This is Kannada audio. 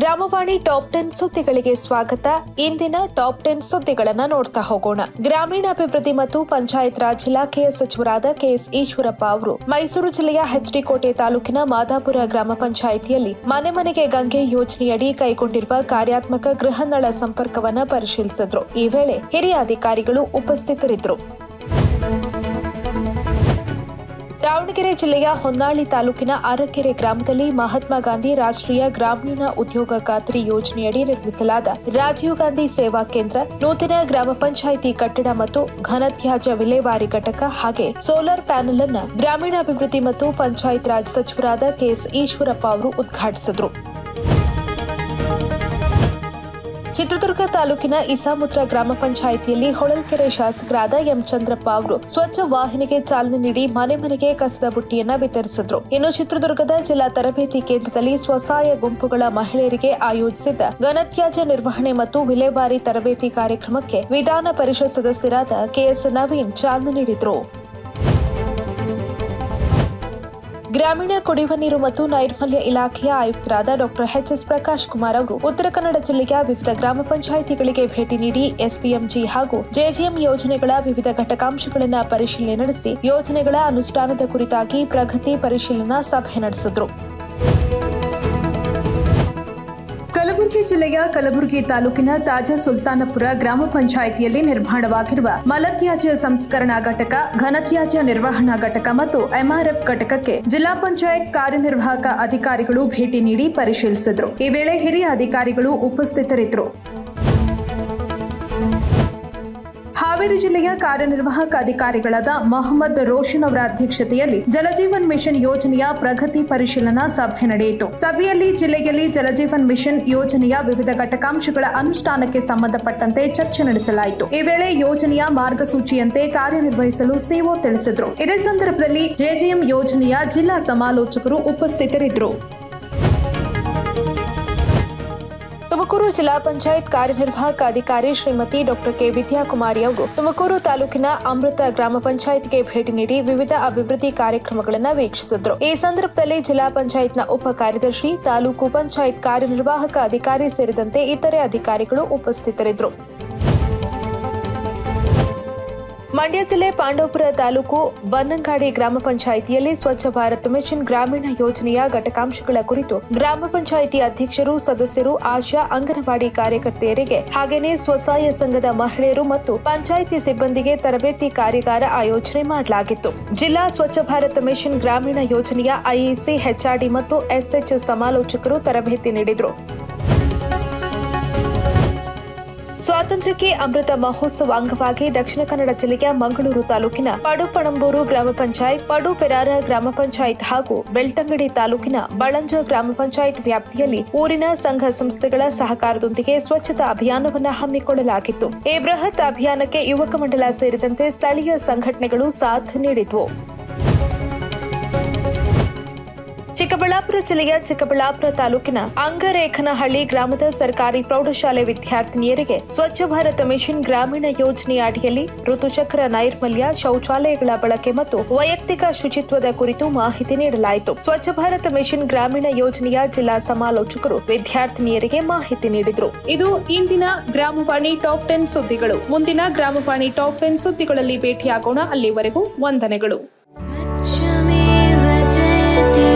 ಗ್ರಾಮವಾಣಿ ಟಾಪ್ ಟೆನ್ ಸುದ್ದಿಗಳಿಗೆ ಸ್ವಾಗತ ಇಂದಿನ ಟಾಪ್ ಟೆನ್ ಸುದ್ದಿಗಳನ್ನ ನೋಡ್ತಾ ಹೋಗೋಣ ಗ್ರಾಮೀಣಾಭಿವೃದ್ಧಿ ಮತ್ತು ಪಂಚಾಯತ್ ರಾಜ್ ಇಲಾಖೆಯ ಸಚಿವರಾದ ಕೆಎಸ್ ಈಶ್ವರಪ್ಪ ಅವರು ಮೈಸೂರು ಜಿಲ್ಲೆಯ ಎಚ್ಡಿಕೋಟೆ ತಾಲೂಕಿನ ಮಾದಾಪುರ ಗ್ರಾಮ ಪಂಚಾಯಿತಿಯಲ್ಲಿ ಮನೆ ಮನೆಗೆ ಗಂಗೆ ಯೋಜನೆಯಡಿ ಕೈಗೊಂಡಿರುವ ಕಾರ್ಯಾತ್ಮಕ ಗೃಹನಳ ಸಂಪರ್ಕವನ್ನ ಪರಿಶೀಲಿಸಿದ್ರು ಈ ವೇಳೆ ಹಿರಿಯ ಅಧಿಕಾರಿಗಳು ಉಪಸ್ಥಿತರಿದ್ದರು ದಾವಣಗೆರೆ ಜಿಲ್ಲೆಯ ಹೊನ್ನಾಳಿ ತಾಲೂಕಿನ ಅರಕೆರೆ ಗ್ರಾಮದಲ್ಲಿ ಮಹಾತ್ಮ ಗಾಂಧಿ ರಾಷ್ಟ್ರೀಯ ಗ್ರಾಮೀಣ ಉದ್ಯೋಗ ಖಾತ್ರಿ ಯೋಜನೆಯಡಿ ನಿರ್ಮಿಸಲಾದ ರಾಜೀವ್ ಗಾಂಧಿ ಸೇವಾ ಕೇಂದ್ರ ನೂತನ ಗ್ರಾಮ ಪಂಚಾಯಿತಿ ಕಟ್ಟಡ ಮತ್ತು ಘನತ್ಯಾಜ್ಯ ವಿಲೇವಾರಿ ಘಟಕ ಹಾಗೆ ಸೋಲಾರ್ ಪ್ಯಾನೆಲ್ ಅನ್ನು ಗ್ರಾಮೀಣಾಭಿವೃದ್ಧಿ ಮತ್ತು ಪಂಚಾಯತ್ ರಾಜ್ ಸಚಿವರಾದ ಕೆಎಸ್ ಈಶ್ವರಪ್ಪ ಅವರು ಉದ್ಘಾಟಿಸಿದರು ಚಿತ್ರದುರ್ಗ ತಾಲೂಕಿನ ಇಸಾಮುದ್ರ ಗ್ರಾಮ ಪಂಚಾಯಿತಿಯಲ್ಲಿ ಹೊಳಲ್ಕೆರೆ ಶಾಸಕರಾದ ಎಂ ಚಂದ್ರಪ್ಪ ಅವರು ಸ್ವಚ್ಛ ವಾಹಿನಿಗೆ ಚಾಲನೆ ನೀಡಿ ಮನೆ ಮನೆಗೆ ಕಸದ ಬುಟ್ಟಿಯನ್ನ ವಿತರಿಸಿದ್ರು ಇನ್ನು ಚಿತ್ರದುರ್ಗದ ಜಿಲ್ಲಾ ತರಬೇತಿ ಕೇಂದ್ರದಲ್ಲಿ ಸ್ವಸಹಾಯ ಗುಂಪುಗಳ ಮಹಿಳೆಯರಿಗೆ ಆಯೋಜಿಸಿದ್ದ ಘನತ್ಯಾಜ್ಯ ನಿರ್ವಹಣೆ ಮತ್ತು ವಿಲೇವಾರಿ ತರಬೇತಿ ಕಾರ್ಯಕ್ರಮಕ್ಕೆ ವಿಧಾನ ಪರಿಷತ್ ಸದಸ್ಯರಾದ ಕೆಎಸ್ ನವೀನ್ ಚಾಲನೆ ನೀಡಿದರು ಗ್ರಾಮೀಣ ಕುಡಿಯುವ ನೀರು ಮತ್ತು ನೈರ್ಮಲ್ಯ ಇಲಾಖೆಯ ಆಯುಕ್ತರಾದ doctor H S Prakash Kumar ಅವರು ಉತ್ತರ ಕನ್ನಡ ಜಿಲ್ಲೆಯ ವಿವಿಧ ಗ್ರಾಮ ಪಂಚಾಯಿತಿಗಳಿಗೆ ಭೇಟಿ ನೀಡಿ ಎಸ್ಪಿಎಂಜಿ ಹಾಗೂ ಜೆಜೆಎಂ ಯೋಜನೆಗಳ ವಿವಿಧ ಘಟಕಾಂಶಗಳನ್ನು ಪರಿಶೀಲನೆ ನಡೆಸಿ ಯೋಜನೆಗಳ ಅನುಷ್ಠಾನದ ಕುರಿತಾಗಿ ಪ್ರಗತಿ ಪರಿಶೀಲನಾ ಸಭೆ ನಡೆಸಿದರು ಕಲಬುರಗಿ ಜಿಲ್ಲೆಯ ಕಲಬುರಗಿ ತಾಲೂಕಿನ ತಾಜಾ ಸುಲ್ತಾನಪುರ ಗ್ರಾಮ ಪಂಚಾಯಿತಿಯಲ್ಲಿ ನಿರ್ಮಾಣವಾಗಿರುವ ಮಲತ್ಯಾಜ್ಯ ಸಂಸ್ಕರಣಾ ಘಟಕ ಘನತ್ಯಾಜ್ಯ ನಿರ್ವಹಣಾ ಘಟಕ ಮತ್ತು ಎಂಆರ್ಎಫ್ ಘಟಕಕ್ಕೆ ಜಿಲ್ಲಾ ಪಂಚಾಯತ್ ಕಾರ್ಯನಿರ್ವಾಹಕ ಅಧಿಕಾರಿಗಳು ಭೇಟಿ ನೀಡಿ ಪರಿಶೀಲಿಸಿದರು ಈ ವೇಳೆ ಹಿರಿಯ ಅಧಿಕಾರಿಗಳು ಉಪಸ್ಥಿತರಿದ್ದರು ಹಾವೇರಿ ಜಿಲ್ಲೆಯ ಕಾರ್ಯನಿರ್ವಾಹಕ ಅಧಿಕಾರಿಗಳಾದ ಮೊಹಮ್ಮದ್ ರೋಷನ್ ಅವರ ಅಧ್ಯಕ್ಷತೆಯಲ್ಲಿ ಜಲಜೀವನ್ ಮಿಷನ್ ಯೋಜನೆಯ ಪ್ರಗತಿ ಪರಿಶೀಲನಾ ಸಭೆ ನಡೆಯಿತು ಸಭೆಯಲ್ಲಿ ಜಿಲ್ಲೆಯಲ್ಲಿ ಜಲಜೀವನ್ ಮಿಷನ್ ಯೋಜನೆಯ ವಿವಿಧ ಘಟಕಾಂಶಗಳ ಅನುಷ್ಠಾನಕ್ಕೆ ಸಂಬಂಧಪಟ್ಟಂತೆ ಚರ್ಚೆ ನಡೆಸಲಾಯಿತು ಈ ವೇಳೆ ಯೋಜನೆಯ ಮಾರ್ಗಸೂಚಿಯಂತೆ ಕಾರ್ಯನಿರ್ವಹಿಸಲು ಸಿಒ ತಿಳಿಸಿದರು ಇದೇ ಸಂದರ್ಭದಲ್ಲಿ ಜೆಜೆಎಂ ಯೋಜನೆಯ ಜಿಲ್ಲಾ ಸಮಾಲೋಚಕರು ಉಪಸ್ಥಿತರಿದ್ದರು ತುಮಕೂರು ಜಿಲ್ಲಾ ಪಂಚಾಯತ್ ಕಾರ್ಯನಿರ್ವಾಹಕ ಅಧಿಕಾರಿ ಶ್ರೀಮತಿ ಡಾಕ್ಟರ್ ಕೆ ವಿದ್ಯಾಕುಮಾರಿ ಅವರು ತುಮಕೂರು ತಾಲೂಕಿನ ಅಮೃತ ಗ್ರಾಮ ಪಂಚಾಯತ್ಗೆ ಭೇಟಿ ನೀಡಿ ವಿವಿಧ ಅಭಿವೃದ್ಧಿ ಕಾರ್ಯಕ್ರಮಗಳನ್ನು ವೀಕ್ಷಿಸಿದ್ರು ಈ ಸಂದರ್ಭದಲ್ಲಿ ಜಿಲ್ಲಾ ಪಂಚಾಯತ್ನ ಉಪ ಕಾರ್ಯದರ್ಶಿ ತಾಲೂಕು ಪಂಚಾಯತ್ ಕಾರ್ಯನಿರ್ವಾಹಕ ಅಧಿಕಾರಿ ಸೇರಿದಂತೆ ಇತರೆ ಅಧಿಕಾರಿಗಳು ಉಪಸ್ಥಿತರಿದ್ದರು ಮಂಡ್ಯ ಜಿಲ್ಲೆ ಪಾಂಡವಪುರ ತಾಲೂಕು ಬನ್ನಂಗಾಡಿ ಗ್ರಾಮ ಪಂಚಾಯಿತಿಯಲ್ಲಿ ಸ್ವಚ್ಛ ಭಾರತ್ ಮಿಷನ್ ಗ್ರಾಮೀಣ ಯೋಜನೆಯ ಘಟಕಾಂಶಗಳ ಕುರಿತು ಗ್ರಾಮ ಪಂಚಾಯಿತಿ ಅಧ್ಯಕ್ಷರು ಸದಸ್ಯರು ಆಶಾ ಅಂಗನವಾಡಿ ಕಾರ್ಯಕರ್ತೆಯರಿಗೆ ಹಾಗೆಯೇ ಸ್ವಸಹಾಯ ಸಂಘದ ಮಹಿಳೆಯರು ಮತ್ತು ಪಂಚಾಯಿತಿ ಸಿಬ್ಬಂದಿಗೆ ತರಬೇತಿ ಕಾರ್ಯಾಗಾರ ಆಯೋಜನೆ ಮಾಡಲಾಗಿತ್ತು ಜಿಲ್ಲಾ ಸ್ವಚ್ಛ ಭಾರತ್ ಮಿಷನ್ ಗ್ರಾಮೀಣ ಯೋಜನೆಯ ಐಇಸಿ ಹೆಚ್ಆರ್ಡಿ ಮತ್ತು ಎಸ್ಎಚ್ ಸಮಾಲೋಚಕರು ತರಬೇತಿ ನೀಡಿದರು ಸ್ವಾತಂತ್ರ್ಯಕ್ಕೆ ಅಮೃತ ಮಹೋತ್ಸವ ಅಂಗವಾಗಿ ದಕ್ಷಿಣ ಕನ್ನಡ ಜಿಲ್ಲೆಯ ಮಂಗಳೂರು ತಾಲೂಕಿನ ಪಡುಪಣಂಬೂರು ಗ್ರಾಮ ಪಂಚಾಯತ್ ಪಡುಪೆರಾರ ಗ್ರಾಮ ಪಂಚಾಯತ್ ಹಾಗೂ ಬೆಳ್ತಂಗಡಿ ತಾಲೂಕಿನ ಬಳಂಜ ಗ್ರಾಮ ಪಂಚಾಯತ್ ವ್ಯಾಪ್ತಿಯಲ್ಲಿ ಊರಿನ ಸಂಘ ಸಂಸ್ಥೆಗಳ ಸಹಕಾರದೊಂದಿಗೆ ಸ್ವಚ್ಛತಾ ಅಭಿಯಾನವನ್ನು ಹಮ್ಮಿಕೊಳ್ಳಲಾಗಿತ್ತು ಈ ಬೃಹತ್ ಅಭಿಯಾನಕ್ಕೆ ಯುವಕ ಮಂಡಲ ಸೇರಿದಂತೆ ಸ್ಥಳೀಯ ಸಂಘಟನೆಗಳು ಸಾಥ್ ನೀಡಿದ್ವು ಚಿಕ್ಕಬಳ್ಳಾಪುರ ಜಿಲ್ಲೆಯ ಚಿಕ್ಕಬಳ್ಳಾಪುರ ತಾಲೂಕಿನ ಅಂಗರೇಖನಹಳ್ಳಿ ಗ್ರಾಮದ ಸರ್ಕಾರಿ ಪ್ರೌಢಶಾಲೆ ವಿದ್ಯಾರ್ಥಿನಿಯರಿಗೆ ಸ್ವಚ್ಛ ಭಾರತ ಮಿಷನ್ ಗ್ರಾಮೀಣ ಯೋಜನೆಯ ಅಡಿಯಲ್ಲಿ ಋತುಚಕ್ರ ನೈರ್ಮಲ್ಯ ಶೌಚಾಲಯಗಳ ಬಳಕೆ ಮತ್ತು ವೈಯಕ್ತಿಕ ಶುಚಿತ್ವದ ಕುರಿತು ಮಾಹಿತಿ ನೀಡಲಾಯಿತು ಸ್ವಚ್ಛ ಭಾರತ ಮಿಷನ್ ಗ್ರಾಮೀಣ ಯೋಜನೆಯ ಜಿಲ್ಲಾ ಸಮಾಲೋಚಕರು ವಿದ್ಯಾರ್ಥಿನಿಯರಿಗೆ ಮಾಹಿತಿ ನೀಡಿದರು ಇದು ಇಂದಿನ ಗ್ರಾಮವಾಣಿ ಟಾಪ್ ಟೆನ್ ಸುದ್ದಿಗಳು ಮುಂದಿನ ಗ್ರಾಮವಾಣಿ ಟಾಪ್ ಟೆನ್ ಸುದ್ದಿಗಳಲ್ಲಿ ಭೇಟಿಯಾಗೋಣ ಅಲ್ಲಿವರೆಗೂ ವಂದನೆಗಳು स्वच्छमेव जयते